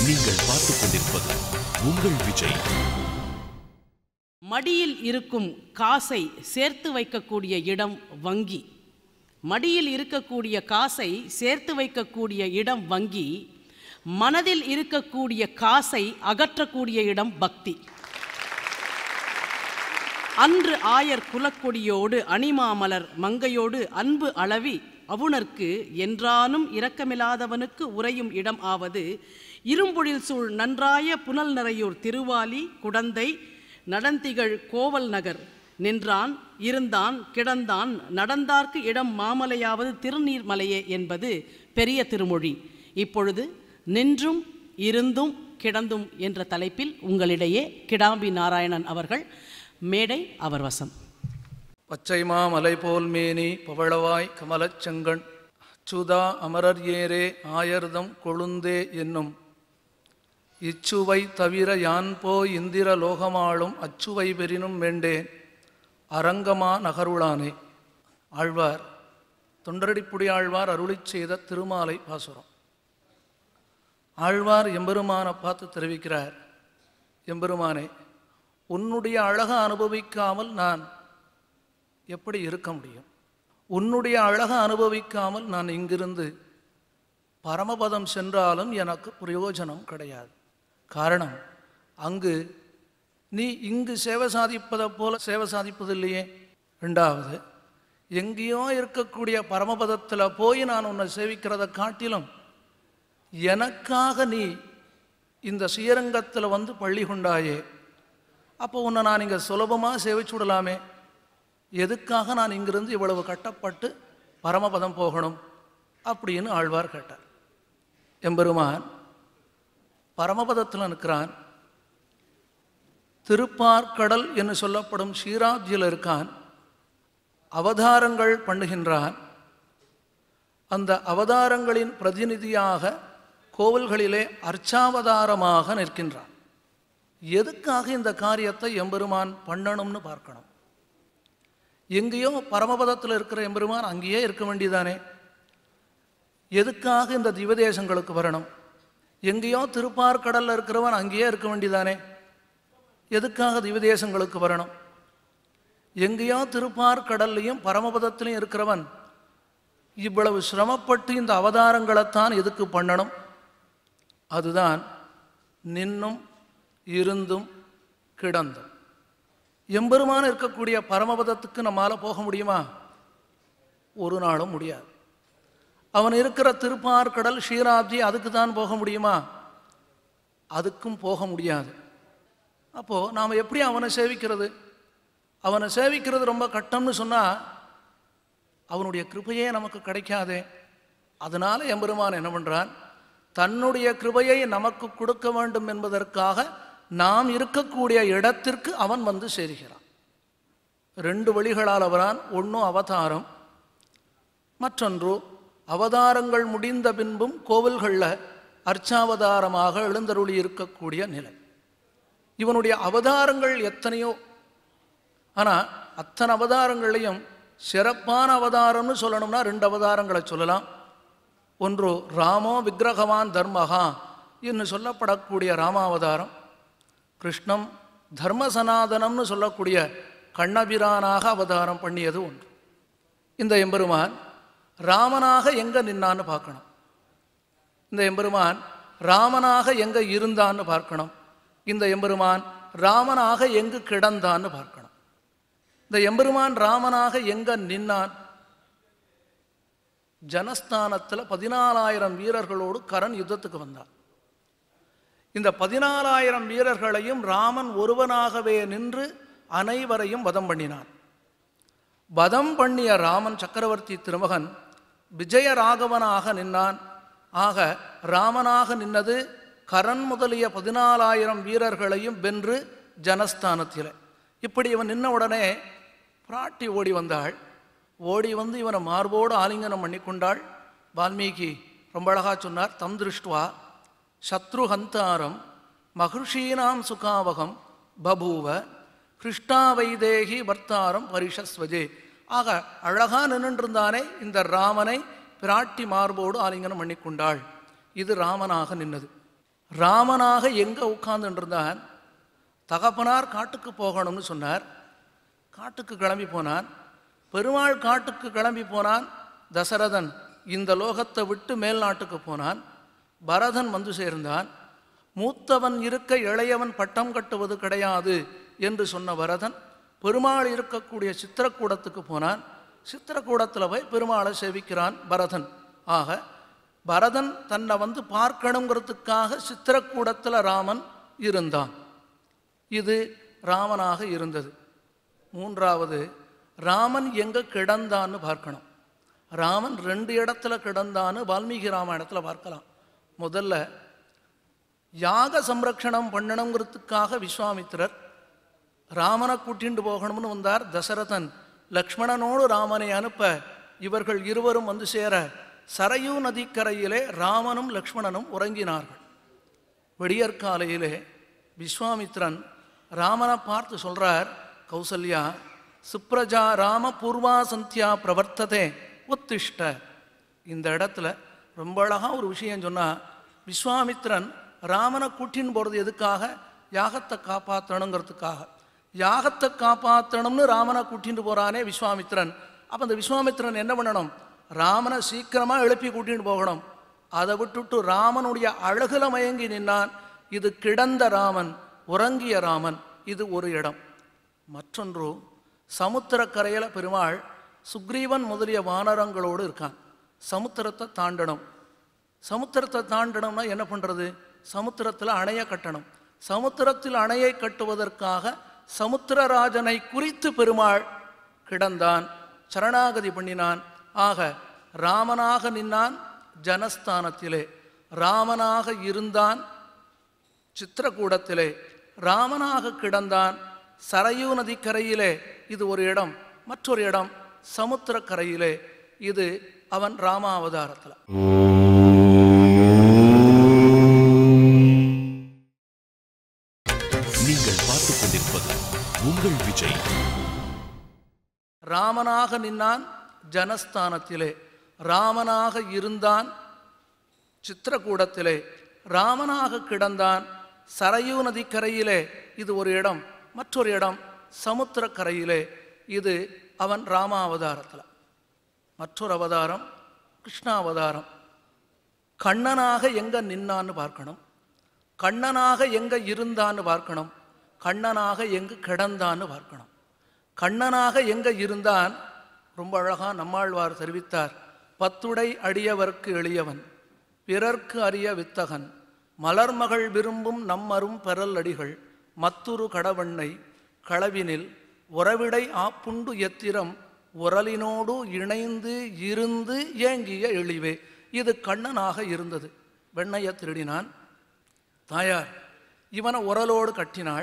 நீங்கள் பார்த்துக் கொண்டிருப்பது உங்கள் விஜய் மடியில் இருக்கும் காசை சேர்த்து வைக்கக்கூடிய இடம் வங்கி மடியில் இருக்கக்கூடிய காசை சேர்த்து வைக்கக்கூடிய இடம் வங்கி மனதில் இருக்கக்கூடிய காசை அகற்றக்கூடிய இடம் பக்தி அன்று ஆயர் குலக்கொடியோடு அணிமாமலர் மங்கையோடு அன்பு அளவி அவுணர்க்கு என்றானும் இரக்கமில்லாதவனுக்கு உறையும் இடம் ஆவது இரும்பொழில் சூழ் நன்றாய புனல் நிறையூர் திருவாலி குடந்தை நடந்திகள் கோவல் நகர் நின்றான் இருந்தான் கிடந்தான் நடந்தார்க்கு இடம் மாமலையாவது திருநீர்மலையே என்பது பெரிய திருமொழி இப்பொழுது நின்றும் இருந்தும் கிடந்தும் என்ற தலைப்பில் உங்களிடையே கிடாம்பி நாராயணன் அவர்கள் மேடை அவர் வசம் பச்சைமா மலை போல் மேனி பவளவாய் கமலச் செங்கண் அச்சுதா அமரர் ஏரே ஆயர்தம் கொழுந்தே என்னும் இச்சுவை தவிர யான் போய் இந்திர லோகமாளும் அச்சுவை பெறினும் வேண்டேன் அரங்கமா நகருளானே ஆழ்வார் தொண்டரடிப்புடி ஆழ்வார் அருளிச் செய்த திருமாலை பாசுரம் ஆழ்வார் எம்பெருமானை பார்த்து தெரிவிக்கிறார் எம்பெருமானே உன்னுடைய அழகை அனுபவிக்காமல் நான் எப்படி இருக்க முடியும் உன்னுடைய அழகை அனுபவிக்காமல் நான் இங்கிருந்து பரமபதம் சென்றாலும் எனக்கு பிரயோஜனம் கிடையாது காரணம் அங்கு நீ இங்கு சேவை சாதிப்பதைப் போல சேவை சாதிப்பதில்லையே ரெண்டாவது எங்கேயோ இருக்கக்கூடிய பரமபதத்தில் போய் நான் உன்னை சேவிக்கிறதை காட்டிலும் எனக்காக நீ இந்த ஸ்ரீரங்கத்தில் வந்து பள்ளி கொண்டாயே அப்போ உன்னை நான் இங்கே சுலபமாக சேவிச்சு விடலாமே எதுக்காக நான் இங்கிருந்து இவ்வளவு கட்டப்பட்டு பரமபதம் போகணும் அப்படின்னு ஆழ்வார் கேட்டார் எம்பெருமான் பரமபதத்தில் நிற்கிறான் திருப்பார்க்கடல் என்று சொல்லப்படும் ஷீராப்ஜியில் இருக்கான் அவதாரங்கள் பண்ணுகின்றான் அந்த அவதாரங்களின் பிரதிநிதியாக கோவில்களிலே அர்ச்சாவதாரமாக நிற்கின்றான் எதுக்காக இந்த காரியத்தை எம்பெருமான் பண்ணணும்னு பார்க்கணும் எங்கேயோ பரமபதத்தில் இருக்கிற எம்பெருமான் அங்கேயே இருக்க வேண்டியதானே எதுக்காக இந்த திவதேசங்களுக்கு வரணும் எங்கேயோ திருப்பார்கடலில் இருக்கிறவன் அங்கேயே இருக்க வேண்டியதானே எதுக்காக திவதேசங்களுக்கு வரணும் எங்கேயோ திருப்பார்கடல்லையும் பரமபதத்திலையும் இருக்கிறவன் இவ்வளவு சிரமப்பட்டு இந்த அவதாரங்களைத்தான் எதுக்கு பண்ணணும் அதுதான் நின்னும் இருந்தும் கிடந்தும் எம்பெருமான இருக்கக்கூடிய பரமபதத்துக்கு நம்மால் போக முடியுமா ஒரு நாளும் முடியாது அவன் இருக்கிற திருப்பார்கடல் ஷீராப்ஜி அதுக்கு தான் போக முடியுமா அதுக்கும் போக முடியாது அப்போது நாம் எப்படி அவனை சேவிக்கிறது அவனை சேவிக்கிறது ரொம்ப கட்டம்னு சொன்னால் அவனுடைய கிருபையே நமக்கு கிடைக்காதே அதனால் எம்பெருமான் என்ன பண்ணுறான் தன்னுடைய கிருபையை நமக்கு கொடுக்க வேண்டும் என்பதற்காக நாம் இருக்கக்கூடிய இடத்திற்கு அவன் வந்து சேருகிறான் ரெண்டு வழிகளால் அவரான் ஒன்றும் அவதாரம் மற்றொன்று அவதாரங்கள் முடிந்த பின்பும் கோவில்களில் அர்ச்சாவதாரமாக எழுந்தருளி இருக்கக்கூடிய நிலை இவனுடைய அவதாரங்கள் எத்தனையோ ஆனால் அத்தனை அவதாரங்களையும் சிறப்பான அவதாரம்னு சொல்லணும்னா ரெண்டு அவதாரங்களை சொல்லலாம் ஒன்று ராமோ விக்கிரகவான் தர்மஹா என்று சொல்லப்படக்கூடிய ராமாவதாரம் கிருஷ்ணம் தர்ம சனாதனம்னு சொல்லக்கூடிய கண்ணபிரானாக அவதாரம் பண்ணியது ஒன்று இந்த எம்பெருமான் ராமனாக எங்கே நின்னான்னு பார்க்கணும் இந்த எம்பெருமான் ராமனாக எங்கே இருந்தான்னு பார்க்கணும் இந்த எம்பெருமான் ராமனாக எங்கு கிடந்தான்னு பார்க்கணும் இந்த எம்பெருமான் ராமனாக எங்க நின்னான் ஜனஸ்தானத்தில் பதினாலாயிரம் வீரர்களோடு கரண் யுத்தத்துக்கு வந்தான் இந்த பதினாலாயிரம் வீரர்களையும் ராமன் ஒருவனாகவே நின்று அனைவரையும் வதம் பண்ணினான் வதம் பண்ணிய ராமன் சக்கரவர்த்தி திருமகன் விஜயராகவனாக நின்னான் ஆக ராமனாக நின்னது கரண் முதலிய பதினாலாயிரம் வீரர்களையும் வென்று ஜனஸ்தானத்தில் இப்படி இவன் நின்ன உடனே பிராட்டி ஓடி வந்தாள் ஓடி வந்து இவனை மார்போடு ஆலிங்கனம் பண்ணி கொண்டாள் வால்மீகி ரொம்ப அழகா சொன்னார் தம் திருஷ்டுவா சத்ருஹந்தாரம் மகிழ்ஷீனாம் சுகாவகம் பபூவ கிருஷ்ணா வைதேகி வர்த்தாரம் பரிஷஸ்வஜே ஆக அழகா நின்றுருந்தானே இந்த ராமனை பிராட்டி மார்போடு ஆலிங்கனம் பண்ணிக்கொண்டாள் இது ராமனாக நின்னது ராமனாக எங்கே உட்கார்ந்துட்டு இருந்தான் தகப்பனார் காட்டுக்கு போகணும்னு சொன்னார் காட்டுக்கு கிளம்பி போனான் பெருமாள் காட்டுக்கு கிளம்பி போனான் தசரதன் இந்த லோகத்தை விட்டு மேல் நாட்டுக்கு போனான் பரதன் வந்து சேர்ந்தான் மூத்தவன் இருக்க இளையவன் பட்டம் கட்டுவது கிடையாது என்று சொன்ன பரதன் பெருமாள் இருக்கக்கூடிய சித்திரக்கூடத்துக்கு போனான் சித்திரக்கூடத்தில் போய் பெருமாளை சேவிக்கிறான் பரதன் ஆக பரதன் தன்னை வந்து பார்க்கணுங்கிறதுக்காக சித்திரக்கூடத்தில் ராமன் இருந்தான் இது ராமனாக இருந்தது மூன்றாவது ராமன் எங்கே கிடந்தான்னு பார்க்கணும் ராமன் ரெண்டு இடத்துல கிடந்தான்னு வால்மீகி ராமாயணத்தில் பார்க்கலாம் முதல்ல யாக சம்ரக்ஷணம் பண்ணணுங்கிறதுக்காக விஸ்வாமித்திரர் ராமனை கூட்டிண்டு போகணும்னு வந்தார் தசரதன் லக்ஷ்மணனோடு ராமனை அனுப்ப இவர்கள் இருவரும் வந்து சேர சரையூ நதிக்கரையிலே ராமனும் லக்ஷ்மணனும் உறங்கினார்கள் விடியற்காலையிலே விஸ்வாமித்ரன் ராமனை பார்த்து சொல்றார் கௌசல்யா சுப்ரஜா ராம பூர்வா சந்தியா பிரவர்த்ததே உத்திஷ்ட இந்த இடத்துல ரொம்ப அழகா ஒரு விஷயம் சொன்னா விஸ்வாமித்ரன் ராமனை கூட்டின்னு போறது எதுக்காக யாகத்தை காப்பாற்றணுங்கிறதுக்காக யாகத்தை காப்பாற்றணும்னு ராமனை கூட்டிட்டு போறானே விஸ்வாமித்ரன் அப்போ அந்த விஸ்வாமித்ரன் என்ன பண்ணணும் ராமனை சீக்கிரமா எழுப்பி கூட்டிட்டு போகணும் அதை விட்டுட்டு ராமனுடைய அழகுல மயங்கி நின்னான் இது கிடந்த ராமன் உறங்கிய ராமன் இது ஒரு இடம் மற்றொன்று சமுத்திரக்கரையில் பெருமாள் சுக்ரீவன் முதலிய வானரங்களோடு இருக்கான் சமுத்திரத்தை தாண்டணும் சமுத்திரத்தை தாண்டணும்னா என்ன பண்ணுறது சமுத்திரத்தில் அணையை கட்டணும் சமுத்திரத்தில் அணையை கட்டுவதற்காக சமுத்திரராஜனை குறித்து பெருமாள் கிடந்தான் சரணாகதி பண்ணினான் ஆக ராமனாக நின்னான் ஜனஸ்தானத்திலே ராமனாக இருந்தான் சித்திரக்கூடத்திலே ராமனாக கிடந்தான் சரையூ நதிக்கரையிலே இது ஒரு இடம் மற்றொரு இடம் சமுத்திரக்கரையிலே இது அவன் ராமாவதாரத்தில் நீங்கள் பார்த்துக் கொண்டிருப்பது உங்கள் விஜய் ராமனாக நின்னான் ஜனஸ்தானத்திலே ராமனாக இருந்தான் சித்திரக்கூடத்திலே ராமனாக கிடந்தான் சரையூ நதிக்கரையிலே இது ஒரு இடம் மற்றொரு இடம் சமுத்திரக்கரையிலே இது அவன் ராமாவதாரத்தில் மற்றொரு அவதாரம் கிருஷ்ணாவதாரம் கண்ணனாக எங்க நின்னான்னு பார்க்கணும் கண்ணனாக எங்க இருந்தான்னு பார்க்கணும் கண்ணனாக எங்கு கிடந்தான்னு பார்க்கணும் கண்ணனாக எங்க இருந்தான் ரொம்ப அழகா நம்மாழ்வார் தெரிவித்தார் பத்துடை அடியவர்க்கு எளியவன் பிறர்க்கு அரிய வித்தகன் மலர்மகள் விரும்பும் நம்மரும் பெறல் அடிகள் மத்துரு கடவண்ணை களவினில் உறவிடை ஆப்புண்டு எத்திரம் உரலினோடு இணைந்து இருந்து ஏங்கிய எளிவே இது கண்ணனாக இருந்தது வெண்ணைய திருடினான் தாயார் இவனை உரலோடு கட்டினாள்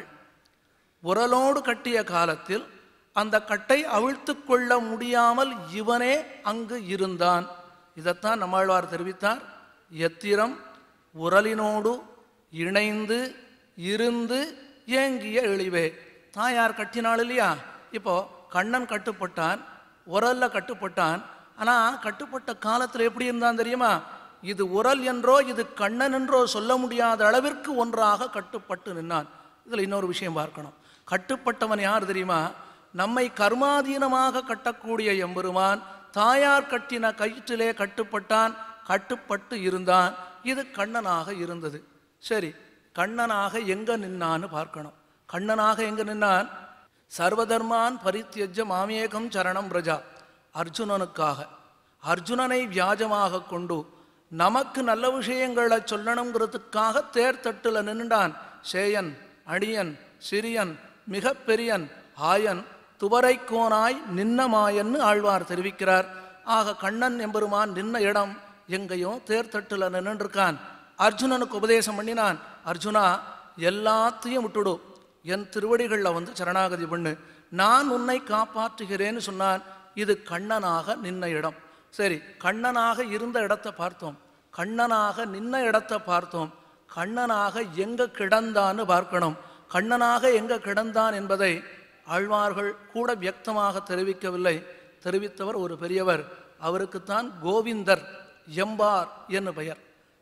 உரலோடு கட்டிய காலத்தில் அந்த கட்டை அவிழ்த்து கொள்ள முடியாமல் இவனே அங்கு இருந்தான் இதைத்தான் நம்மாழ்வார் தெரிவித்தார் எத்திரம் உரலினோடு இணைந்து இருந்து ஏங்கிய எளிவே தாயார் கட்டினாள் இல்லையா இப்போ கண்ணன் கட்டுப்பட்டான் உரல்ல கட்டுப்பட்டான் ஆனால் கட்டுப்பட்ட காலத்தில் எப்படி இருந்தான் தெரியுமா இது உரல் என்றோ இது கண்ணன் என்றோ சொல்ல முடியாத அளவிற்கு ஒன்றாக கட்டுப்பட்டு நின்னான் இதில் இன்னொரு விஷயம் பார்க்கணும் கட்டுப்பட்டவன் யார் தெரியுமா நம்மை கர்மாதீனமாக கட்டக்கூடிய எம்பெருமான் தாயார் கட்டின கயிற்றிலே கட்டுப்பட்டான் கட்டுப்பட்டு இருந்தான் இது கண்ணனாக இருந்தது சரி கண்ணனாக எங்க நின்னான்னு பார்க்கணும் கண்ணனாக எங்க நின்னான் சர்வதர்மான் பரித்தியஜ மாமேகம் சரணம் பிரஜா அர்ஜுனனுக்காக அர்ஜுனனை வியாஜமாக கொண்டு நமக்கு நல்ல விஷயங்களை சொல்லணுங்கிறதுக்காக தேர்தட்டுல நின்றான் சேயன் அடியன் சிறியன் மிக பெரியன் ஆயன் துவரைக்கோனாய் நின்ன மாயன்னு ஆழ்வார் தெரிவிக்கிறார் ஆக கண்ணன் எம்பெருமான் நின்ன இடம் எங்கேயோ தேர்தட்டுல நின்றுருக்கான் அர்ஜுனனுக்கு உபதேசம் பண்ணினான் அர்ஜுனா எல்லாத்தையும் விட்டுடு என் திருவடிகளில் வந்து சரணாகதி பண்ணு நான் உன்னை காப்பாற்றுகிறேன்னு சொன்னான் இது கண்ணனாக நின்ன இடம் சரி கண்ணனாக இருந்த இடத்தை பார்த்தோம் கண்ணனாக நின்ன இடத்தை பார்த்தோம் கண்ணனாக எங்க கிடந்தான்னு பார்க்கணும் கண்ணனாக எங்க கிடந்தான் என்பதை ஆழ்வார்கள் கூட வியக்தமாக தெரிவிக்கவில்லை தெரிவித்தவர் ஒரு பெரியவர் அவருக்குத்தான் கோவிந்தர் எம்பார் என்று பெயர்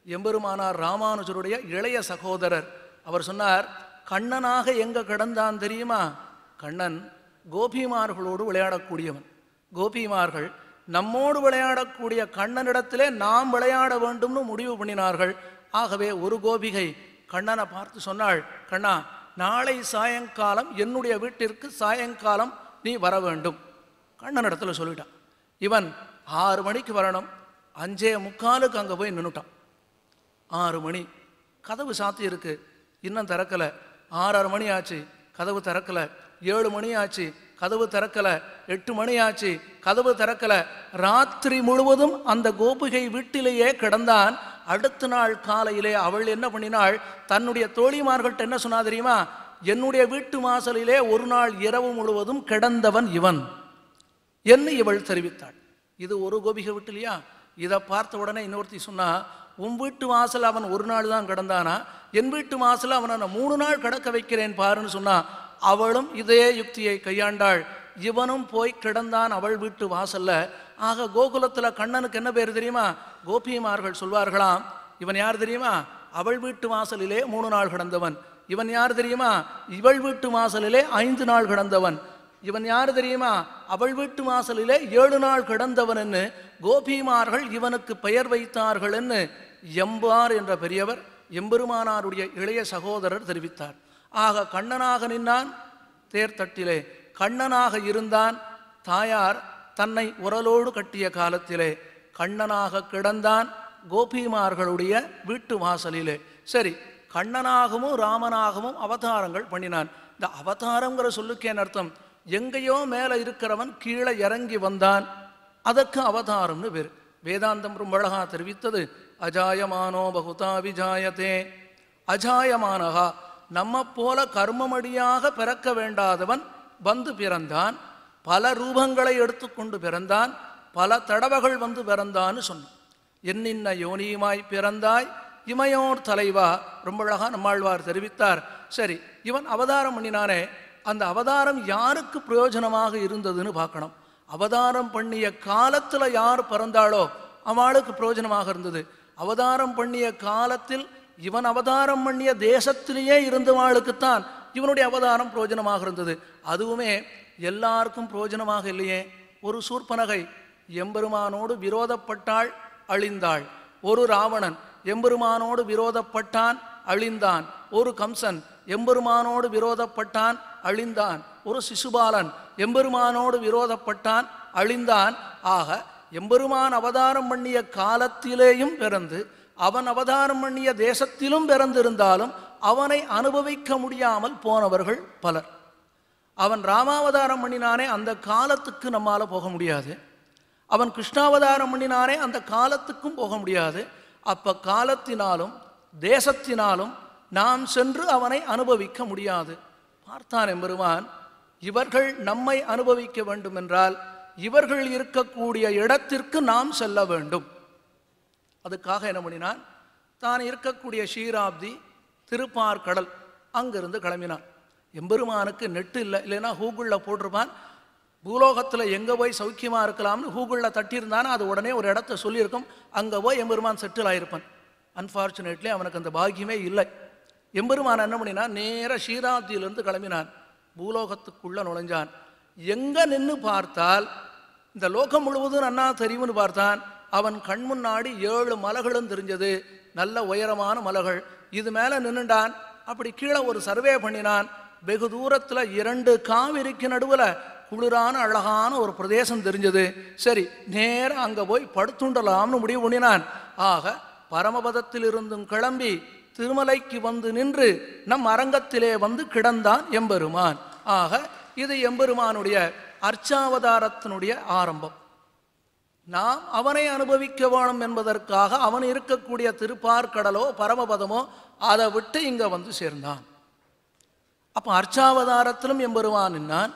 எம்பெருமானார் ராமானுஜருடைய இளைய சகோதரர் அவர் சொன்னார் கண்ணனாக எங்க கிடந்தான் தெரியுமா கண்ணன் கோபிமார்களோடு விளையாடக்கூடியவன் கோபிமார்கள் நம்மோடு விளையாடக்கூடிய கண்ணனிடத்திலே நாம் விளையாட வேண்டும்னு முடிவு பண்ணினார்கள் ஆகவே ஒரு கோபிகை கண்ணனை பார்த்து சொன்னாள் கண்ணா நாளை சாயங்காலம் என்னுடைய வீட்டிற்கு சாயங்காலம் நீ வர வேண்டும் கண்ணன் இடத்துல சொல்லிட்டான் இவன் ஆறு மணிக்கு வரணும் அஞ்சே முக்காலுக்கு அங்கே போய் நின்னுட்டான் ஆறு மணி கதவு சாத்தி இருக்கு இன்னும் திறக்கல ஆறரை மணி ஆச்சு கதவு திறக்கல ஏழு மணி ஆச்சு கதவு திறக்கல எட்டு மணி ஆச்சு கதவு திறக்கல ராத்திரி முழுவதும் அந்த கோபிகை வீட்டிலேயே கிடந்தான் அடுத்த நாள் காலையிலே அவள் என்ன பண்ணினாள் தன்னுடைய தோழிமார்கள்ட்ட என்ன சொன்னா தெரியுமா என்னுடைய வீட்டு வாசலிலே ஒரு நாள் இரவு முழுவதும் கிடந்தவன் இவன் என்று இவள் தெரிவித்தாள் இது ஒரு கோபிகை விட்டு இல்லையா இதை பார்த்த உடனே இன்னொருத்தி சொன்னா உன் வீட்டு வாசல் அவன் ஒரு நாள் தான் கிடந்தானா என் வீட்டு வாசல் அவனை நான் மூணு நாள் கிடக்க வைக்கிறேன் பாருன்னு சொன்னா அவளும் இதே யுக்தியை கையாண்டாள் இவனும் போய் கிடந்தான் அவள் வீட்டு வாசல்ல ஆக கோகுலத்துல கண்ணனுக்கு என்ன பேர் தெரியுமா கோபிமார்கள் சொல்வார்களாம் இவன் யார் தெரியுமா அவள் வீட்டு வாசலிலே மூணு நாள் கிடந்தவன் இவன் யார் தெரியுமா இவள் வீட்டு வாசலிலே ஐந்து நாள் கிடந்தவன் இவன் யார் தெரியுமா அவள் வீட்டு வாசலிலே ஏழு நாள் கிடந்தவன் என்று கோபிமார்கள் இவனுக்கு பெயர் வைத்தார்கள் என்று எம்பார் என்ற பெரியவர் எம்பெருமானாருடைய இளைய சகோதரர் தெரிவித்தார் ஆக கண்ணனாக நின்னான் தேர்தட்டிலே கண்ணனாக இருந்தான் தாயார் தன்னை உரலோடு கட்டிய காலத்திலே கண்ணனாக கிடந்தான் கோபிமார்களுடைய வீட்டு வாசலிலே சரி கண்ணனாகவும் ராமனாகவும் அவதாரங்கள் பண்ணினான் இந்த அவதாரங்கிற சொல்லுக்கு என்ன அர்த்தம் எங்கேயோ மேலே இருக்கிறவன் கீழே இறங்கி வந்தான் அதற்கு அவதாரம்னு பேர் வேதாந்தம் ரொம்ப அழகா தெரிவித்தது அஜாயமானோ பகுதா விஜாயத்தே அஜாயமானகா நம்ம போல கர்மமடியாக பிறக்க வேண்டாதவன் வந்து பிறந்தான் பல ரூபங்களை எடுத்துக்கொண்டு பிறந்தான் பல தடவைகள் வந்து பிறந்தான்னு சொன்னான் என்னின்ன யோனியுமாய் பிறந்தாய் இமையோர் தலைவா ரொம்ப அழகா நம்மாழ்வார் தெரிவித்தார் சரி இவன் அவதாரம் பண்ணினானே அந்த அவதாரம் யாருக்கு பிரயோஜனமாக இருந்ததுன்னு பார்க்கணும் அவதாரம் பண்ணிய காலத்துல யார் பிறந்தாளோ அவளுக்கு பிரயோஜனமாக இருந்தது அவதாரம் பண்ணிய காலத்தில் இவன் அவதாரம் பண்ணிய தேசத்திலேயே இருந்தவாளுக்குத்தான் இவனுடைய அவதாரம் பிரயோஜனமாக இருந்தது அதுவுமே எல்லாருக்கும் பிரயோஜனமாக இல்லையே ஒரு சூர்பனகை எம்பெருமானோடு விரோதப்பட்டாள் அழிந்தாள் ஒரு ராவணன் எம்பெருமானோடு விரோதப்பட்டான் அழிந்தான் ஒரு கம்சன் எம்பெருமானோடு விரோதப்பட்டான் அழிந்தான் ஒரு சிசுபாலன் எம்பெருமானோடு விரோதப்பட்டான் அழிந்தான் ஆக எம்பெருமான் அவதாரம் பண்ணிய காலத்திலேயும் பிறந்து அவன் அவதாரம் பண்ணிய தேசத்திலும் பிறந்திருந்தாலும் அவனை அனுபவிக்க முடியாமல் போனவர்கள் பலர் அவன் ராமாவதாரம் பண்ணினானே அந்த காலத்துக்கு நம்மால போக முடியாது அவன் கிருஷ்ணாவதாரம் பண்ணினானே அந்த காலத்துக்கும் போக முடியாது அப்ப காலத்தினாலும் தேசத்தினாலும் நாம் சென்று அவனை அனுபவிக்க முடியாது பார்த்தான் எம்பெருமான் இவர்கள் நம்மை அனுபவிக்க வேண்டும் என்றால் இவர்கள் இருக்கக்கூடிய இடத்திற்கு நாம் செல்ல வேண்டும் அதுக்காக என்ன பண்ணினான் தான் இருக்கக்கூடிய ஷீராப்தி திருப்பார்கடல் அங்கிருந்து கிளம்பினான் எம்பெருமானுக்கு நெட்டு இல்லை இல்லைன்னா கூகுளில் போட்டிருப்பான் பூலோகத்தில் எங்கே போய் சௌக்கியமாக இருக்கலாம்னு கூகுளில் தட்டியிருந்தானா அது உடனே ஒரு இடத்த சொல்லியிருக்கும் அங்கே போய் எம்பெருமான் செட்டில் ஆயிருப்பான் அன்ஃபார்ச்சுனேட்லி அவனுக்கு அந்த பாக்கியமே இல்லை எம்பெருமான் என்ன பண்ணினா நேராக ஷீராப்தியிலிருந்து கிளம்பினான் பூலோகத்துக்குள்ளே நுழைஞ்சான் எங்கே நின்று பார்த்தால் இந்த லோகம் முழுவதும் நன்னா தெரியும்னு பார்த்தான் அவன் கண் முன்னாடி ஏழு மலைகளும் தெரிஞ்சது நல்ல உயரமான மலைகள் இது மேலே நின்னுண்டான் அப்படி கீழே ஒரு சர்வே பண்ணினான் வெகு தூரத்தில் இரண்டு காவிரிக்கு நடுவில் குளிரான அழகான ஒரு பிரதேசம் தெரிஞ்சது சரி நேரா அங்கே போய் படுத்துண்டலாம்னு முடிவு பண்ணினான் ஆக பரமபதத்தில் இருந்தும் கிளம்பி திருமலைக்கு வந்து நின்று நம் அரங்கத்திலே வந்து கிடந்தான் எம்பெருமான் ஆக இது எம்பெருமானுடைய அர்ச்சாவதாரத்தினுடைய ஆரம்பம் நாம் அவனை அனுபவிக்க வேணும் என்பதற்காக அவன் இருக்கக்கூடிய திருப்பார்கடலோ பரமபதமோ அதை விட்டு இங்க வந்து சேர்ந்தான் அப்ப அர்ச்சாவதாரத்திலும் எம்பெருமான் நின்னான்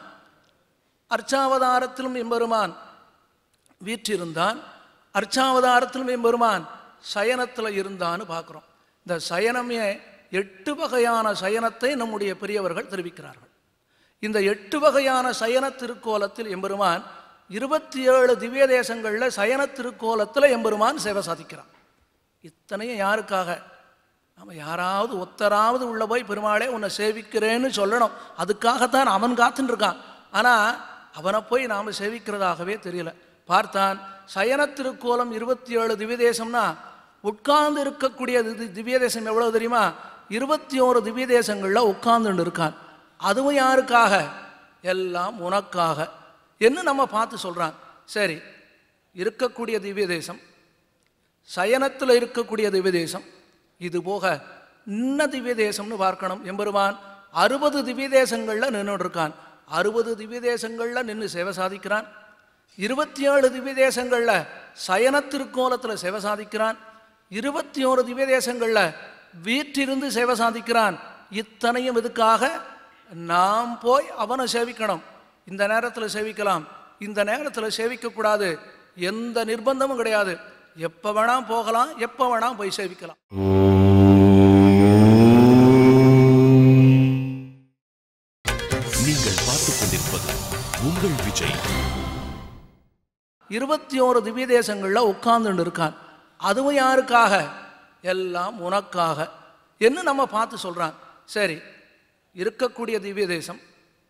அர்ச்சாவதாரத்திலும் எம்பெருமான் வீற்றிருந்தான் அர்ச்சாவதாரத்திலும் எம்பெருமான் சயனத்தில் இருந்தான்னு பார்க்குறோம் இந்த சயனமே எட்டு வகையான சயனத்தை நம்முடைய பெரியவர்கள் தெரிவிக்கிறார்கள் இந்த எட்டு வகையான சயன திருக்கோலத்தில் எம்பெருமான் இருபத்தி ஏழு திவ்ய தேசங்களில் சயன திருக்கோலத்தில் எம்பெருமான் சேவை சாதிக்கிறான் இத்தனையும் யாருக்காக நம்ம யாராவது ஒத்தராவது உள்ள போய் பெருமாளே உன்னை சேவிக்கிறேன்னு சொல்லணும் அதுக்காகத்தான் அவன் காத்துன்னு இருக்கான் ஆனால் அவனை போய் நாம் சேவிக்கிறதாகவே தெரியல பார்த்தான் சயன திருக்கோலம் இருபத்தி ஏழு திவ்யதேசம்னா உட்கார்ந்து இருக்கக்கூடிய தி- திவ்ய தேசம் எவ்வளவு தெரியுமா இருபத்தி ஓரு திவ்ய தேசங்களில் உட்கார்ந்துட்டு இருக்கான் அதுவும் யாருக்காக எல்லாம் உனக்காக என்ன நம்ம பார்த்து சொல்றான் சரி இருக்கக்கூடிய திவ்ய தேசம் சயனத்தில் இருக்கக்கூடிய திவ்ய தேசம் இது போக இன்ன திவ்ய தேசம்னு பார்க்கணும் எம்பெருமான் அறுபது திவ்ய தேசங்களில் நின்றுட்டு இருக்கான் அறுபது திவ்ய தேசங்களில் நின்று சேவை சாதிக்கிறான் இருபத்தி ஏழு திவ்ய தேசங்களில் சயன திருக்கோலத்தில் சேவை சாதிக்கிறான் இருபத்தி ஓரு திவ்ய தேசங்களில் வீற்றிருந்து சேவை சாதிக்கிறான் இத்தனையும் இதுக்காக நாம் போய் அவனை சேவிக்கணும் இந்த நேரத்தில் சேவிக்கலாம் இந்த நேரத்தில் சேவிக்கக்கூடாது எந்த நிர்பந்தமும் கிடையாது எப்போ வேணா போகலாம் எப்போ வேணா போய் சேவிக்கலாம் நீங்கள் பார்த்துக் கொண்டிருப்பது உங்கள் விஜய் இருபத்தி ஓரு திவ்ய தேசங்களில் உட்கார்ந்துட்டு இருக்கான் அதுவும் யாருக்காக எல்லாம் உனக்காக என்ன நம்ம பார்த்து சொல்றான் சரி இருக்கக்கூடிய திவ்ய தேசம்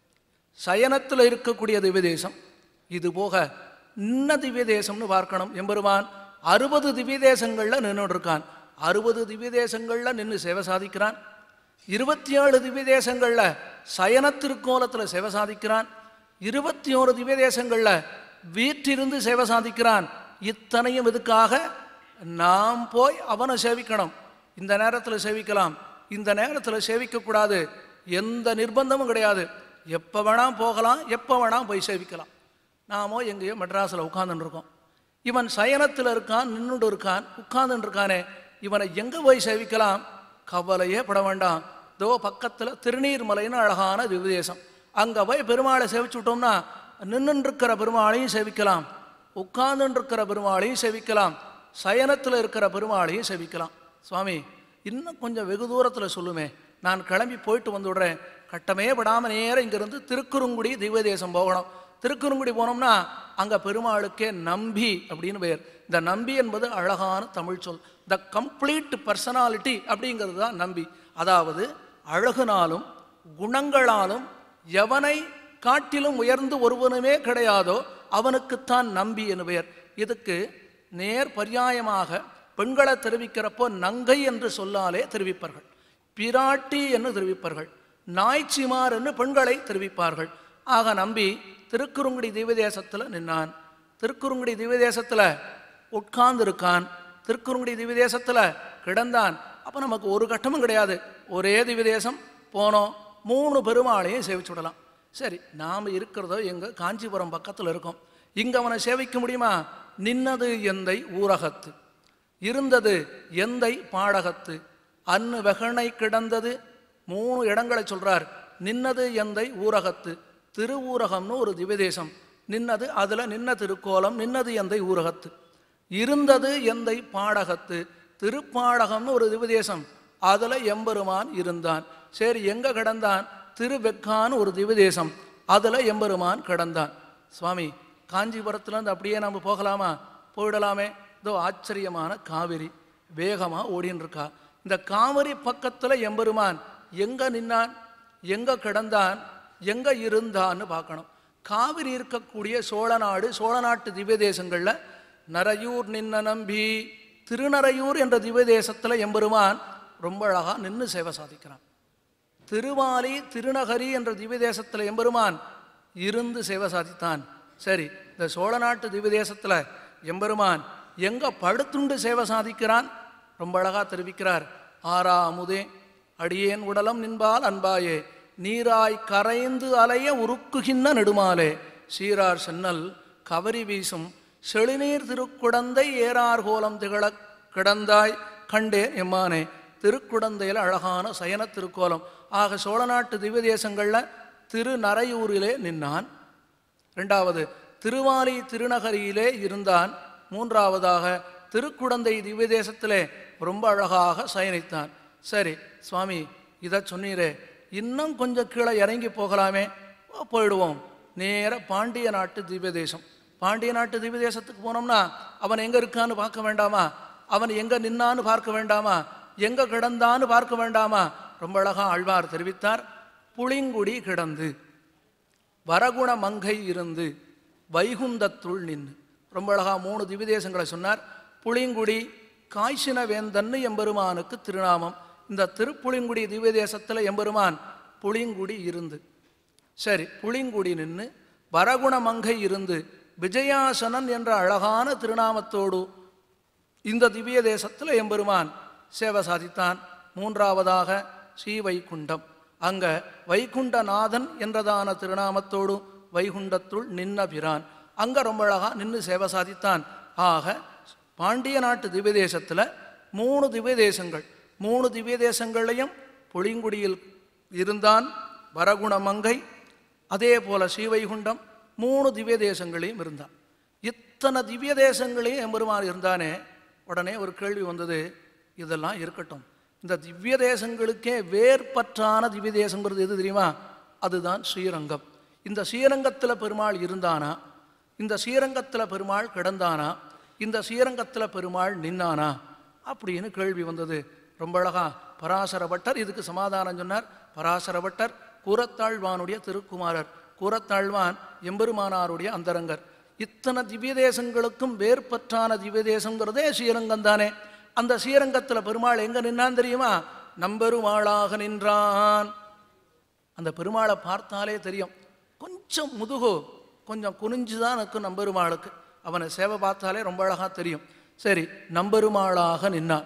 சயனத்தில் இருக்கக்கூடிய திவ்ய தேசம் இது போக இன்ன திவ்ய தேசம்னு பார்க்கணும் எம்பெருமான் அறுபது திவ்ய தேசங்களில் நின்றுட்டு இருக்கான் அறுபது திவ்ய தேசங்களில் நின்று சேவை சாதிக்கிறான் இருபத்தி ஏழு திவ்ய தேசங்களில் சயன திருக்கோலத்தில் சேவை சாதிக்கிறான் இருபத்தி ஓரு திவ்ய தேசங்களில் வீற்றிருந்து சேவை சாதிக்கிறான் இத்தனையும் இதுக்காக நாம் போய் அவனை சேவிக்கணும் இந்த நேரத்தில் சேவிக்கலாம் இந்த நேரத்தில் சேவிக்கக்கூடாது எந்த நிர்பந்தமும் கிடையாது எப்போ வேணா போகலாம் எப்போ வேணா போய் சேவிக்கலாம் நாமோ எங்கேயோ மெட்ராஸில் உட்கார்ந்துட்டு இருக்கோம் இவன் சயனத்தில் இருக்கான் நின்றுட்டு இருக்கான் உட்கார்ந்துட்டு இருக்கானே இவனை எங்கே போய் சேவிக்கலாம் கவலையே பட வேண்டாம் தோ பக்கத்தில் திருநீர்மலைன்னு அழகான திவ்யதேசம் அங்கே போய் பெருமாளை சேவிச்சு விட்டோம்னா நின்றுட்டு இருக்கிற பெருமாளையும் சேவிக்கலாம் உட்கார்ந்துட்டு இருக்கிற பெருமாளையும் சேவிக்கலாம் சயனத்தில் இருக்கிற பெருமாளையும் சேவிக்கலாம் சுவாமி இன்னும் கொஞ்சம் வெகு தூரத்தில் சொல்லுமே நான் கிளம்பி போயிட்டு வந்து விடுறேன் கட்டமே படாமல் நேரம் இங்கிருந்து திருக்குறுங்குடி திவ்ய தேசம் போகணும் திருக்குறுங்குடி போனோம்னா அங்கே பெருமாளுக்கே நம்பி அப்படின்னு பெயர் இந்த நம்பி என்பது அழகான தமிழ் சொல் த கம்ப்ளீட் பர்சனாலிட்டி அப்படிங்கிறது தான் நம்பி அதாவது அழகுனாலும் குணங்களாலும் எவனை காட்டிலும் உயர்ந்து ஒருவனுமே கிடையாதோ அவனுக்குத்தான் நம்பி என்று பெயர் இதுக்கு நேர் பர்யாயமாக பெண்களை தெரிவிக்கிறப்போ நங்கை என்று சொல்லாலே தெரிவிப்பார்கள் பிராட்டி என்று தெரிவிப்பார்கள் நாய்ச்சிமார் என்று பெண்களை தெரிவிப்பார்கள் ஆக நம்பி திருக்குறுங்குடி திவ்யதேசத்தில் நின்னான் திருக்குறுங்குடி திவ்யதேசத்தில் உட்கார்ந்து இருக்கான் திருக்குறுங்குடி திவ்யதேசத்தில் கிடந்தான் அப்போ நமக்கு ஒரு கட்டமும் கிடையாது ஒரே திவ்யதேசம் போனோம் மூணு பெருமாளையும் சேவிச்சு விடலாம் சரி நாம் இருக்கிறதோ எங்கள் காஞ்சிபுரம் பக்கத்தில் இருக்கோம் இங்கே அவனை சேவிக்க முடியுமா நின்னது எந்தை ஊரகத்து இருந்தது எந்தை பாடகத்து அன்னு வெகனை கிடந்தது மூணு இடங்களை சொல்றார் நின்னது எந்தை ஊரகத்து திருவூரகம்னு ஒரு திவ்யதேசம் நின்னது அதுல நின்ன திருக்கோலம் நின்னது எந்தை ஊரகத்து இருந்தது எந்தை பாடகத்து திருப்பாடகம்னு ஒரு திவ்யதேசம் அதுல எம்பெருமான் இருந்தான் சரி எங்க கிடந்தான் திருவெக்கான்னு ஒரு திவ்யதேசம் அதுல எம்பெருமான் கிடந்தான் சுவாமி காஞ்சிபுரத்துலேருந்து அப்படியே நம்ம போகலாமா போயிடலாமே இதோ ஆச்சரியமான காவிரி வேகமா ஓடின்னு இருக்கா இந்த காவிரி பக்கத்துல எம்பெருமான் எங்க நின்னான் எங்க கிடந்தான் எங்க இருந்தான்னு பார்க்கணும் காவிரி இருக்கக்கூடிய சோழநாடு சோழநாட்டு திவ்ய தேசங்கள்ல நரையூர் நின்ன நம்பி திருநரையூர் என்ற திவ்ய தேசத்துல எம்பெருமான் ரொம்ப அழகா நின்று சேவை சாதிக்கிறான் திருவாலி திருநகரி என்ற திவ்ய தேசத்தில் எம்பெருமான் இருந்து சேவை சாதித்தான் சரி இந்த சோழ நாட்டு திவ்ய தேசத்தில் எம்பெருமான் எங்க படுத்துண்டு சேவை சாதிக்கிறான் ரொம்ப அழகா தெரிவிக்கிறார் ஆரா அமுதே அடியேன் உடலம் நின்பால் அன்பாயே நீராய் கரைந்து அலைய உருக்குகின்ற நெடுமாலே சீரார் சென்னல் கவரி வீசும் செழுநீர் திருக்குடந்தை ஏறார் கோலம் திகழக் கிடந்தாய் கண்டேன் எம்மானே திருக்குடந்தையில் அழகான சயன திருக்கோலம் ஆக சோழ நாட்டு திவ்ய தேசங்களில் திருநரையூரிலே நின்னான் ரெண்டாவது திருவாலி திருநகரியிலே இருந்தான் மூன்றாவதாக திருக்குடந்தை திவ்ய தேசத்திலே ரொம்ப அழகாக சயனித்தான் சரி சுவாமி இதை சொன்னீரே இன்னும் கொஞ்சம் கீழே இறங்கி போகலாமே ஓ, போயிடுவோம் நேர பாண்டிய நாட்டு திவ்ய தேசம் பாண்டிய நாட்டு திவ்ய தேசத்துக்கு போனோம்னா அவன் எங்கே இருக்கான்னு பார்க்க வேண்டாமா அவன் எங்க நின்னான்னு பார்க்க வேண்டாமா எங்க கிடந்தான்னு பார்க்க வேண்டாமா ரொம்ப அழகா ஆழ்வார் தெரிவித்தார் புளிங்குடி கிடந்து வரகுண மங்கை இருந்து வைகுந்தத்துள் நின்று ரொம்ப அழகா மூணு திவிதேசங்களை சொன்னார் புளிங்குடி காய்ச்சின வேந்தன்னு எம்பெருமானுக்கு திருநாமம் இந்த திருப்புளிங்குடி திவ்யதேசத்தில் எம்பெருமான் புளிங்குடி இருந்து சரி புளிங்குடி நின்று வரகுண மங்கை இருந்து விஜயாசனன் என்ற அழகான திருநாமத்தோடு இந்த திவ்ய தேசத்தில் எம்பெருமான் சேவை சாதித்தான் மூன்றாவதாக ஸ்ரீ வைகுண்டம் அங்க வைகுண்டநாதன் என்றதான திருநாமத்தோடு வைகுண்டத்துள் நின்ன பிரான் அங்க ரொம்ப அழகா நின்று சேவை சாதித்தான் ஆக பாண்டிய நாட்டு திவ்ய தேசத்தில் மூணு திவ்ய தேசங்கள் மூணு திவ்ய தேசங்களையும் புளிங்குடியில் இருந்தான் வரகுணமங்கை அதே போல ஸ்ரீவைகுண்டம் மூணு திவ்ய தேசங்களையும் இருந்தான் இத்தனை திவ்ய தேசங்களையும் எம்பெருமான் இருந்தானே உடனே ஒரு கேள்வி வந்தது இதெல்லாம் இருக்கட்டும் இந்த திவ்ய தேசங்களுக்கே வேர்பற்றான திவ்ய தேசங்கிறது எது தெரியுமா அதுதான் ஸ்ரீரங்கம் இந்த ஸ்ரீரங்கத்தில் பெருமாள் இருந்தானா இந்த ஸ்ரீரங்கத்தில் பெருமாள் கிடந்தானா இந்த ஸ்ரீரங்கத்தில் பெருமாள் நின்னானா அப்படின்னு கேள்வி வந்தது ரொம்ப அழகா பராசர பட்டர் இதுக்கு சமாதானம் சொன்னார் பராசர பட்டர் கூரத்தாழ்வானுடைய திருக்குமாரர் கூரத்தாழ்வான் எம்பெருமானாருடைய அந்தரங்கர் இத்தனை திவ்ய தேசங்களுக்கும் வேர்பற்றான திவ்ய தேசங்கிறதே ஸ்ரீரங்கம் தானே அந்த ஸ்ரீரங்கத்தில் பெருமாள் எங்க நின்னான் தெரியுமா நம்பெருமாளாக நின்றான் அந்த பெருமாளை பார்த்தாலே தெரியும் கொஞ்சம் முதுகு கொஞ்சம் குனிஞ்சு தான் இருக்கும் நம்பெருமாளுக்கு அவனை சேவை பார்த்தாலே ரொம்ப அழகா தெரியும் சரி நம்பெருமாளாக நின்னான்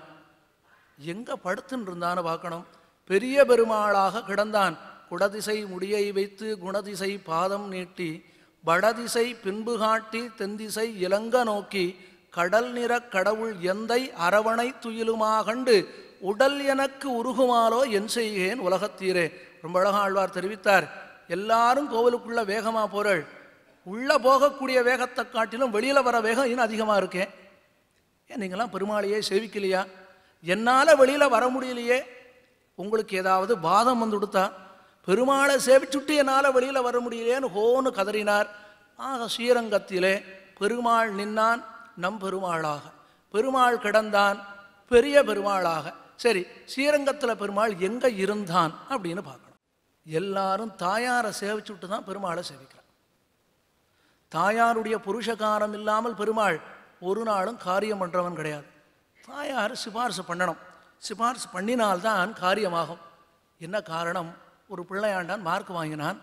எங்க படுத்துன்னு இருந்தான்னு பார்க்கணும் பெரிய பெருமாளாக கிடந்தான் குடதிசை முடியை வைத்து குணதிசை பாதம் நீட்டி வடதிசை பின்பு காட்டி தென்திசை இலங்க நோக்கி கடல் நிற கடவுள் எந்தை அரவணை துயிலுமாகண்டு உடல் எனக்கு உருகுமாலோ என் செய்கேன் உலகத்தீரே ரொம்ப அழகா ஆழ்வார் தெரிவித்தார் எல்லாரும் கோவிலுக்குள்ள வேகமா போறள் உள்ள போகக்கூடிய வேகத்தை காட்டிலும் வெளியில வர வேகம் இன்னும் அதிகமா இருக்கேன் ஏன் நீங்களாம் பெருமாளையே சேவிக்கலையா என்னால் வெளியில் வர முடியலையே உங்களுக்கு ஏதாவது பாதம் வந்து கொடுத்தா பெருமாளை சேவிச்சுட்டு என்னால் வெளியில் வர முடியலையேன்னு ஹோன்னு கதறினார் ஆக ஸ்ரீரங்கத்திலே பெருமாள் நின்னான் நம் பெருமாளாக பெருமாள் கிடந்தான் பெரிய பெருமாளாக சரி ஸ்ரீரங்கத்தில் பெருமாள் எங்கே இருந்தான் அப்படின்னு பார்க்கணும் எல்லாரும் தாயாரை சேவிச்சுட்டு தான் பெருமாளை சேவிக்கிறான் தாயாருடைய புருஷகாரம் இல்லாமல் பெருமாள் ஒரு நாளும் காரியம் பண்ணுறவன் கிடையாது தாயார் சிபாரிசு பண்ணணும் சிபாரிசு பண்ணினால்தான் காரியமாகும் என்ன காரணம் ஒரு பிள்ளையாண்டான் மார்க் வாங்கினான்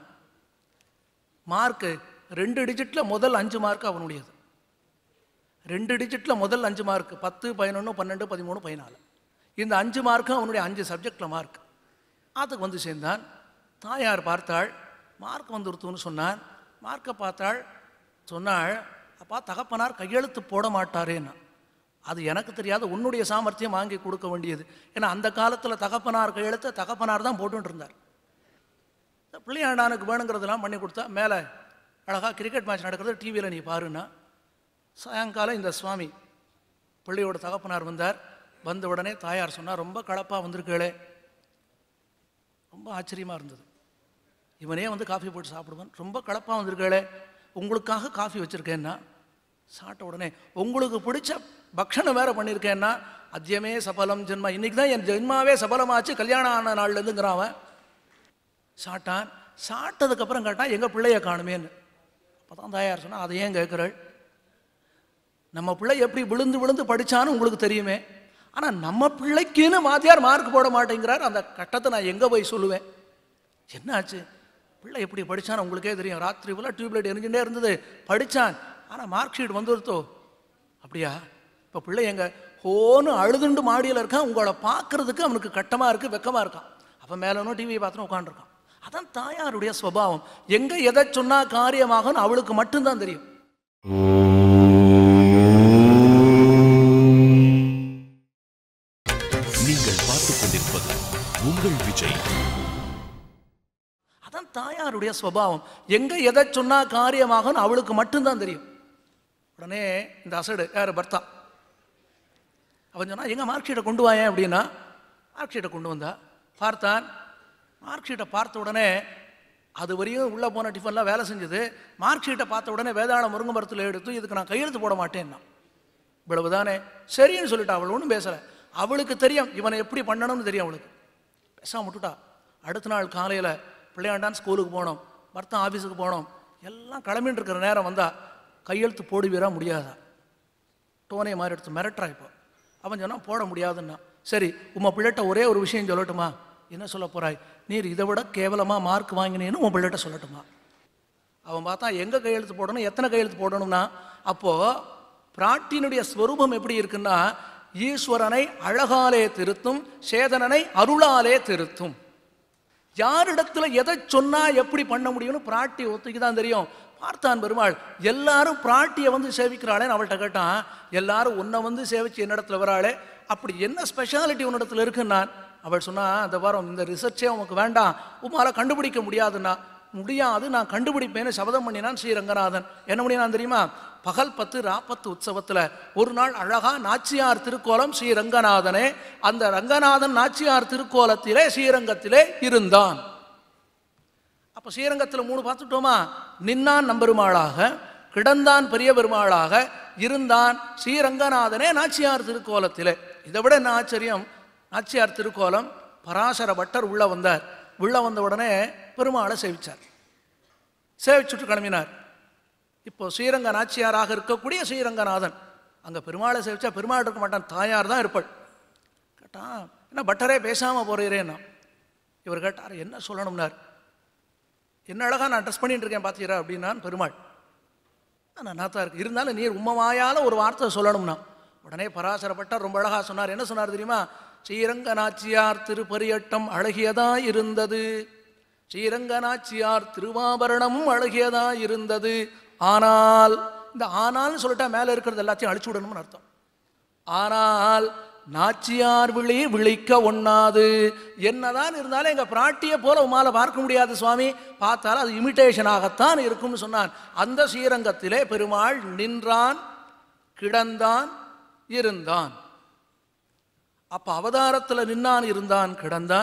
மார்க்கு ரெண்டு டிஜிட்டில் முதல் அஞ்சு மார்க் அவனுடையது ரெண்டு டிஜிட்டில் முதல் அஞ்சு மார்க் பத்து பதினொன்று பன்னெண்டு பதிமூணு பதினாலு இந்த அஞ்சு மார்க்கும் அவனுடைய அஞ்சு சப்ஜெக்டில் மார்க் அதுக்கு வந்து சேர்ந்தான் தாயார் பார்த்தாள் மார்க் வந்துருத்துன்னு சொன்னான் மார்க்கை பார்த்தாள் சொன்னாள் அப்பா தகப்பனார் கையெழுத்து போட மாட்டாரேன்னா அது எனக்கு தெரியாது உன்னுடைய சாமர்த்தியம் வாங்கி கொடுக்க வேண்டியது ஏன்னா அந்த காலத்தில் தகப்பனார் கையெழுத்தை தகப்பனார் தான் போட்டுட்டு இருந்தார் இந்த பிள்ளையாண்டானுக்கு வேணுங்கிறதெல்லாம் பண்ணி கொடுத்தா மேலே அழகாக கிரிக்கெட் மேட்ச் நடக்கிறது டிவியில் நீ பாருன்னா சாயங்காலம் இந்த சுவாமி பிள்ளையோட தகப்பனார் வந்தார் வந்த உடனே தாயார் சொன்னார் ரொம்ப கலப்பாக வந்திருக்கேளே ரொம்ப ஆச்சரியமாக இருந்தது இவனே வந்து காஃபி போட்டு சாப்பிடுவான் ரொம்ப கலப்பாக வந்திருக்கேளே உங்களுக்காக காஃபி வச்சுருக்கேன்னா சாப்பிட்ட உடனே உங்களுக்கு பிடிச்ச பக்ஷணம் வேற பண்ணியிருக்கேன்னா அத்தியமே சபலம் ஜென்மா இன்னைக்கு தான் என் ஜென்மாவே சபலமாச்சு கல்யாணம் ஆன நாள்லேருந்துங்கிறான் அவன் சாட்டான் சாப்பிட்டதுக்கப்புறம் கேட்டான் எங்கள் பிள்ளைய காணுமேன்னு அப்போ தான் தாயார் சொன்னா அதை ஏன் கேட்குறாள் நம்ம பிள்ளை எப்படி விழுந்து விழுந்து படிச்சான்னு உங்களுக்கு தெரியுமே ஆனால் நம்ம பிள்ளைக்குன்னு வாத்தியார் மார்க் போட மாட்டேங்கிறார் அந்த கட்டத்தை நான் எங்கே போய் சொல்லுவேன் என்னாச்சு பிள்ளை எப்படி படிச்சான்னு உங்களுக்கே தெரியும் ராத்திரி ஃபுல்லாக டியூப்லைட் எரிஞ்சுட்டே இருந்தது படித்தான் ஆனால் மார்க் ஷீட் வந்துருத்தோ அப்படியா இப்போ பிள்ளை எங்க ஹோன்னு அழுதுண்டு மாடியில் இருக்கான் உங்களை பார்க்கறதுக்கு அவனுக்கு கட்டமாக இருக்குது வெக்கமாக இருக்கான் அப்போ மேலனும் டிவியை பார்த்துன்னு உட்காந்துருக்கான் அதான் தாயாருடைய சுபாவம் எங்கே எதை சொன்னால் காரியமாகும்னு அவளுக்கு மட்டும்தான் தெரியும் நீங்கள் பார்த்துக் கொண்டிருப்பது உங்கள் விஜய் அதான் தாயாருடைய சுபாவம் எங்க எதை சொன்னா காரியமாகும்னு அவளுக்கு மட்டும்தான் தெரியும் உடனே இந்த அசடு யார் பர்த்தா அவன் சொன்னா எங்க மார்க் ஷீட்டை கொண்டு வாயேன் அப்படின்னா மார்க் ஷீட்டை கொண்டு வந்தா பார்த்தான் மார்க் ஷீட்டை பார்த்த உடனே அது வரையும் உள்ளே போன டிஃபன்லாம் வேலை செஞ்சது மார்க் ஷீட்டை பார்த்த உடனே வேதாள முருங்கை மரத்தில் எடுத்து இதுக்கு நான் கையெழுத்து போட மாட்டேன்னா இவ்வளவுதானே சரின்னு சொல்லிட்டா அவள் ஒன்றும் பேசலை அவளுக்கு தெரியும் இவனை எப்படி பண்ணணும்னு தெரியும் அவளுக்கு பேசாம விட்டுட்டா அடுத்த நாள் காலையில் பிள்ளையாண்டான் ஸ்கூலுக்கு போனோம் பர்த்தன் ஆஃபீஸுக்கு போனோம் எல்லாம் கிளம்பிட்டு இருக்கிற நேரம் வந்தா கையெழுத்து போடுவீரா முடியாதா டோனே மாதிரி எடுத்து மிரட்டுறா இப்போ அவன் சொன்னா போட முடியாதுன்னா சரி உம்மை பிள்ளைகிட்ட ஒரே ஒரு விஷயம் சொல்லட்டுமா என்ன சொல்ல போறாய் நீர் இதை விட கேவலமாக மார்க் வாங்கினேன்னு உன் பிள்ளைகிட்ட சொல்லட்டுமா அவன் பார்த்தா எங்கே கையெழுத்து போடணும் எத்தனை கையெழுத்து போடணும்னா அப்போது பிராட்டினுடைய ஸ்வரூபம் எப்படி இருக்குன்னா ஈஸ்வரனை அழகாலே திருத்தும் சேதனனை அருளாலே திருத்தும் யாரிடத்துல எதை சொன்னா எப்படி பண்ண முடியும்னு பிராட்டி ஒத்துக்கு தான் தெரியும் பார்த்தான் பெருமாள் எல்லாரும் பிராட்டியை வந்து சேவிக்கிறாளேன்னு அவள்கிட்ட கேட்டான் எல்லாரும் உன்னை வந்து சேவிச்சு என்னிடத்துல வராளே அப்படி என்ன ஸ்பெஷாலிட்டி உன்னிடத்துல இருக்குன்னா அவள் சொன்னா அந்த வாரம் இந்த ரிசர்ச்சே உனக்கு வேண்டாம் உமால கண்டுபிடிக்க முடியாதுன்னா முடியாது நான் கண்டுபிடிப்பேன்னு சபதம் பண்ணினான் ஸ்ரீ ரங்கநாதன் என்ன பண்ணினான் தெரியுமா பகல் பத்து ராப்பத்து உற்சவத்துல ஒரு நாள் அழகா நாச்சியார் திருக்கோலம் ஸ்ரீ ரங்கநாதனே அந்த ரங்கநாதன் நாச்சியார் திருக்கோலத்திலே ஸ்ரீரங்கத்திலே இருந்தான் அப்ப ஸ்ரீரங்கத்தில் மூணு பார்த்துட்டோமா நின்னான் நம்பெருமாளாக கிடந்தான் பெரிய பெருமாளாக இருந்தான் ஸ்ரீரங்கநாதனே நாச்சியார் திருக்கோலத்திலே இதை விட என்ன ஆச்சரியம் நாச்சியார் திருக்கோலம் பராசர பட்டர் உள்ள வந்தார் உள்ள வந்த உடனே பெருமாளை சேவிச்சார் சேவிச்சுட்டு கிளம்பினார் இப்போ ஸ்ரீரங்க நாச்சியாராக இருக்கக்கூடிய ஸ்ரீரங்கநாதன் அங்கே பெருமாளை சேவிச்சா பெருமாள் இருக்க மாட்டான் தாயார் தான் இருப்பாள் கேட்டான் என்ன பட்டரே பேசாமல் போகிறேன்னா இவர் கேட்டார் என்ன சொல்லணும்னார் என்ன அழகா நான் ட்ரெஸ் பண்ணிட்டு இருக்கேன் பார்த்தீரா அப்படின்னான் பெருமாள் நான் நாத்தா இருக்கு இருந்தாலும் நீர் உம்மமாயால ஒரு வார்த்தை சொல்லணும்னா உடனே பராசரப்பட்டார் ரொம்ப அழகா சொன்னார் என்ன சொன்னார் தெரியுமா ஸ்ரீரங்க நாச்சியார் திருப்பரியட்டம் அழகியதா இருந்தது ஸ்ரீரங்க நாச்சியார் திருவாபரணமும் அழகியதா இருந்தது ஆனால் இந்த ஆனால்னு சொல்லிட்டா மேலே இருக்கிறது எல்லாத்தையும் அழிச்சு விடணும்னு அர்த்தம் ஆனால் நாச்சியார் விழி விழிக்க ஒண்ணாது என்னதான் இருந்தாலும் எங்க பிராட்டியை போல உமால பார்க்க முடியாது சுவாமி பார்த்தாலும் அது இமிட்டேஷனாகத்தான் இருக்கும்னு சொன்னான் அந்த ஸ்ரீரங்கத்திலே பெருமாள் நின்றான் கிடந்தான் இருந்தான் அப்ப அவதாரத்துல நின்னான் இருந்தான் கிடந்தான்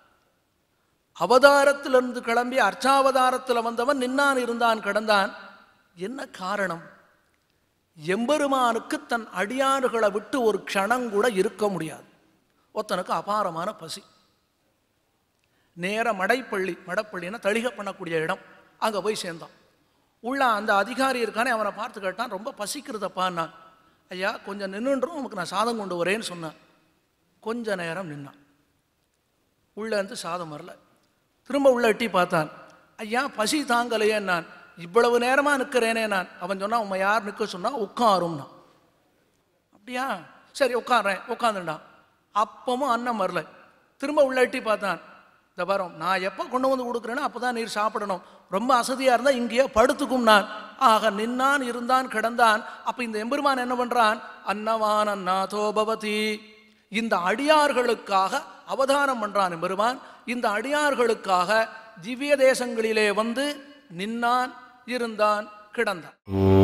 அவதாரத்திலிருந்து கிளம்பி அர்ச்சாவதாரத்தில் வந்தவன் நின்னான் இருந்தான் கிடந்தான் என்ன காரணம் எம்பெருமானுக்கு தன் அடியாறுகளை விட்டு ஒரு க்ஷணம் கூட இருக்க முடியாது ஒருத்தனுக்கு அபாரமான பசி நேர மடைப்பள்ளி மடப்பள்ளின்னா தளிக பண்ணக்கூடிய இடம் அங்கே போய் சேர்ந்தான் உள்ள அந்த அதிகாரி இருக்கானே அவனை பார்த்து கேட்டான் ரொம்ப பசிக்கிறதப்பா நான் ஐயா கொஞ்சம் நின்றுன்றோம் உனக்கு நான் சாதம் கொண்டு வரேன்னு சொன்னேன் கொஞ்ச நேரம் நின்னான் உள்ள இருந்து சாதம் வரல திரும்ப உள்ள எட்டி பார்த்தான் ஐயா பசி தாங்கலையே நான் இவ்வளவு நேரமா நிற்கிறேனே நான் அவன் சொன்னா உண்மை யார் நிற்க சொன்னா உட்காரும்னா அப்படியா சரி உட்கார்றேன் உட்காந்துட்டான் அப்பவும் அன்னம் வரல திரும்ப உள்ள எட்டி பார்த்தான் இந்த வரோம் நான் எப்போ கொண்டு வந்து கொடுக்குறேனோ அப்போ தான் நீர் சாப்பிடணும் ரொம்ப அசதியாக இருந்தால் இங்கேயே படுத்துக்கும் நான் ஆக நின்னான் இருந்தான் கிடந்தான் அப்போ இந்த எம்பெருமான் என்ன பண்ணுறான் அன்னவான நாதோ பவதி இந்த அடியார்களுக்காக அவதாரம் பண்றான் எம்பெருமான் இந்த அடியார்களுக்காக திவ்ய தேசங்களிலே வந்து நின்னான் இருந்தான் கிடந்தான்